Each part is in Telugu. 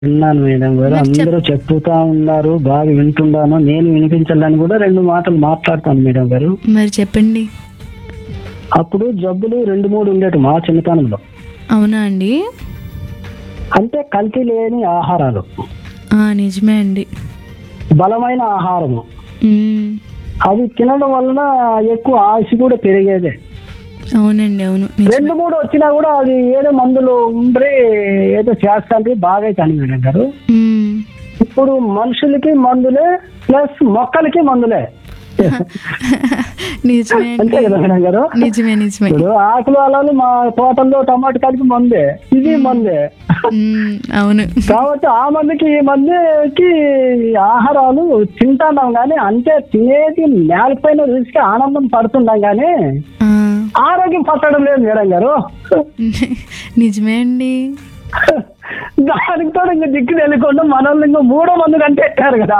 విన్నాను మేడం గారు మరి చెప్- అందరూ చెప్తా ఉన్నారు బాగా వింటున్నాను నేను వినిపించాలని కూడా రెండు మాటలు మాట్లాడతాను మేడం గారు మరి చెప్పండి అప్పుడు జబ్బులు రెండు మూడు ఉండేటి మా చిన్నతనంలో అవునా అండి అంటే కల్తీ లేని ఆహారాలు ఆ, నిజమే అండి బలమైన ఆహారము మ్మ్. అవి తినడం వలన ఎక్కువ ఆశ కూడా పెరిగేదే అవునండి అవును నిజమే రెండు మూడు వచ్చినా కూడా అది ఏదో మందులు ఉండ్రి ఏదో చేస్తాండ్రి బాగా అవుతాను మేడం గారు మ్మ్. ఇప్పుడు మనుషులకి మందులే ప్లస్ మొక్కలకి మందులే నిజమే అంతే అండి కదా మేడం గారు నిజమే నిజమే ఇప్పుడు ఆకులు అలాలు మా తోటల్లో టమాటా కలిపి మందే ఇది మందే మ్మ్. అవును కాబట్టి ఆ మందుకి ఈ మందుకి ఆహారాలు తింటున్నాం కానీ అంటే తినేది నేలపైన రుచికి ఆనందం పడుతున్నాం కానీ ఆ, ఆరోగ్యం పట్టడం లేదు మేడం గారు నిజమే అండి దానికి తోడు ఇంకా దిక్కు తెలియకుండా మనల్ని ఇంకా మూడో మందు కంటే ఎట్టారు కదా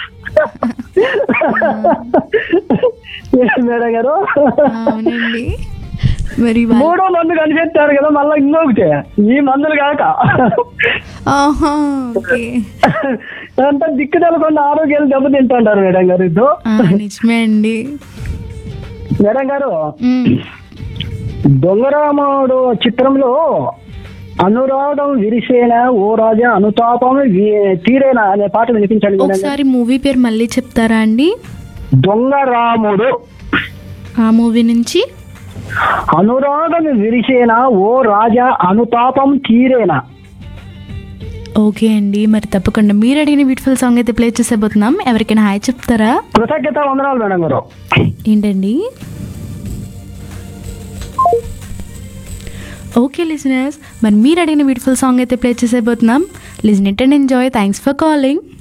మేడం గారు అవునండి మరి వా- మూడో మందు కనిపెట్టారు కదా మళ్ళీ ఇంకొకటి ఈ మందులు కాక ఆహా ఓకే అంతా దిక్కు తెలకుండా ఆరోగ్యాలు దెబ్బతింటుంటారు మేడం గారు ఇది ఆ, నిజమే అండి మేడం గారు మ్మ్. దొంగరాముడు చిత్రంలో అనురాగం విరిసేన ఓ రాజా అనుతాపం వి- తీరేనా అనే పాట వినిపించండి మేడం గారు. ఒకసారి మూవీ పేరు మళ్ళీ చెప్తారా అండి దొంగరాముడు ఆ మూవీ నుంచి అనురాగం విరిసేన ఓ రాజా అనుతాపం తీరేనా ఓకే అండి మరి తప్పకుండా మీరు అడిగిన బ్యూటిఫుల్ సాంగ్ అయితే ప్లే చేసేబోతున్నాం ఎవరికైనా హాయ్ చెప్తారా కృతజ్ఞత వందనాలు మేడం గారు ఏంటండి ఓకే లిజనర్స్ మరి మీరు అడిగిన బ్యూటిఫుల్ సాంగ్ అయితే ప్లే చేసేబోతున్నాం listen it and enjoy thanks for calling